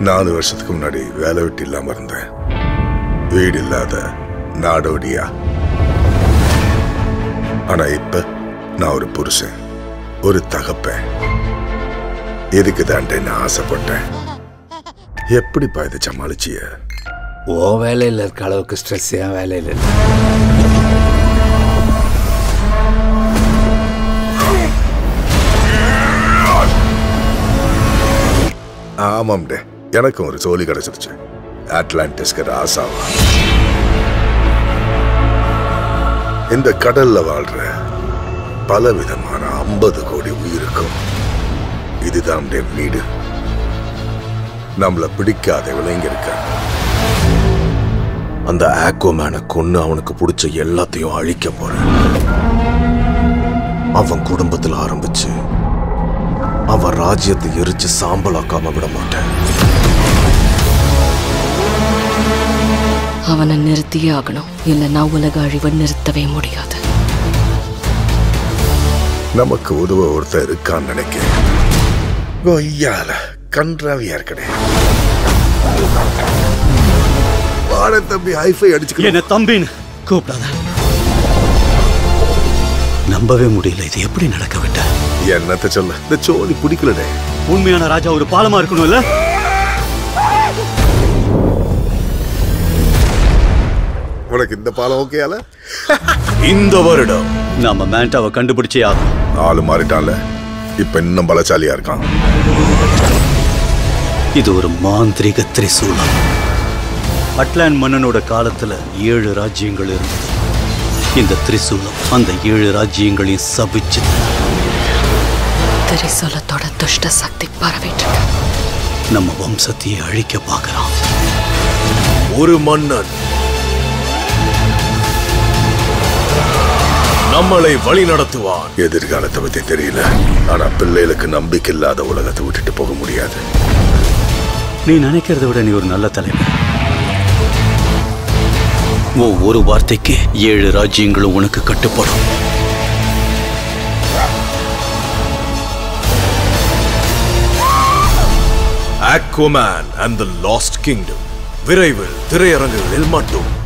நாலு வருஷத்துக்கு முன்னாடி வேலை விட்டு இல்லாம இருந்தேன் வீடு இல்லாத நாடோடியா ஆனா இப்ப நான் ஒரு புருஷன் ஒரு தகப்பேன் எதுக்கு தாண்டே நான் ஆசைப்பட்டேன் எப்படிப்பா இதை சமாளிச்சிய ஓ வேலையில் இருக்க அளவுக்கு ஸ்ட்ரெஸ் என் வேலையில் இல்லை ஆமாம்டே எனக்கும் ஒரு சோலி கிடைச்சிருச்சு அட்லாண்டிஸ்க்கு ராசாவா இந்த கடல்ல வாழ்ற பல விதமான ஐம்பது கோடி உயிருக்கும் இதுதான் என் வீடு நம்மள பிடிக்காத விளைங்க இருக்க அந்த ஆக்வமேனை கொன்னு அவனுக்கு பிடிச்ச எல்லாத்தையும் அழிக்க போறேன் அவன் குடும்பத்துல ஆரம்பிச்சு அவன் ராஜ்யத்தை எரிச்சு சாம்பலாக்காம விட மாட்டேன் அவனை நிறுத்தியே ஆகணும் இல்லைன்னா உலக அழிவை நிறுத்தவே முடியாது நமக்கு உதவ ஒருத்தர் இருக்கான்னு நினைக்கிறேன் கொய்யால கன்றாவியா இருக்கடே வாட தம்பி ஹைஃபை அடிச்சுக்க என்ன தம்பின்னு கூப்பிடாத நம்பவே முடியல இது எப்படி நடக்க விட்ட என்னத்த சொல்ல இந்த சோழி பிடிக்கலடே உண்மையான ராஜா ஒரு பாலமா இருக்கணும்ல உனக்கு இந்த பாலம் ஓகேயால இந்த வருடம் நாம மேண்டாவை கண்டுபிடிச்சே ஆகணும் ஆளு மாறிட்டான்ல இப்ப இன்னும் பலசாலியா இருக்கான் இது ஒரு மாந்திரிக திரிசூலம் அட்லாண்ட் மன்னனோட காலத்துல ஏழு ராஜ்யங்கள் இருந்தது இந்த திரிசூலம் அந்த ஏழு ராஜ்யங்களையும் சபிச்சு திரிசூலத்தோட துஷ்ட சக்தி பரவிட்டு இருக்கு நம்ம வம்சத்தையே அழிக்க பார்க்கறான் ஒரு மன்னன் நம்மளை வழி நடத்துவான் எதிர்காலத்தை பத்தி தெரியல ஆனா பிள்ளைகளுக்கு நம்பிக்கை இல்லாத உலகத்தை விட்டுட்டு போக முடியாது நீ நினைக்கிறத விட நீ ஒரு நல்ல தலைவர் உன் ஒரு வார்த்தைக்கு ஏழு ராஜ்யங்களும் உனக்கு கட்டுப்படும் Aquaman and the lost kingdom விரைவில் திரையரங்குகளில் மட்டும்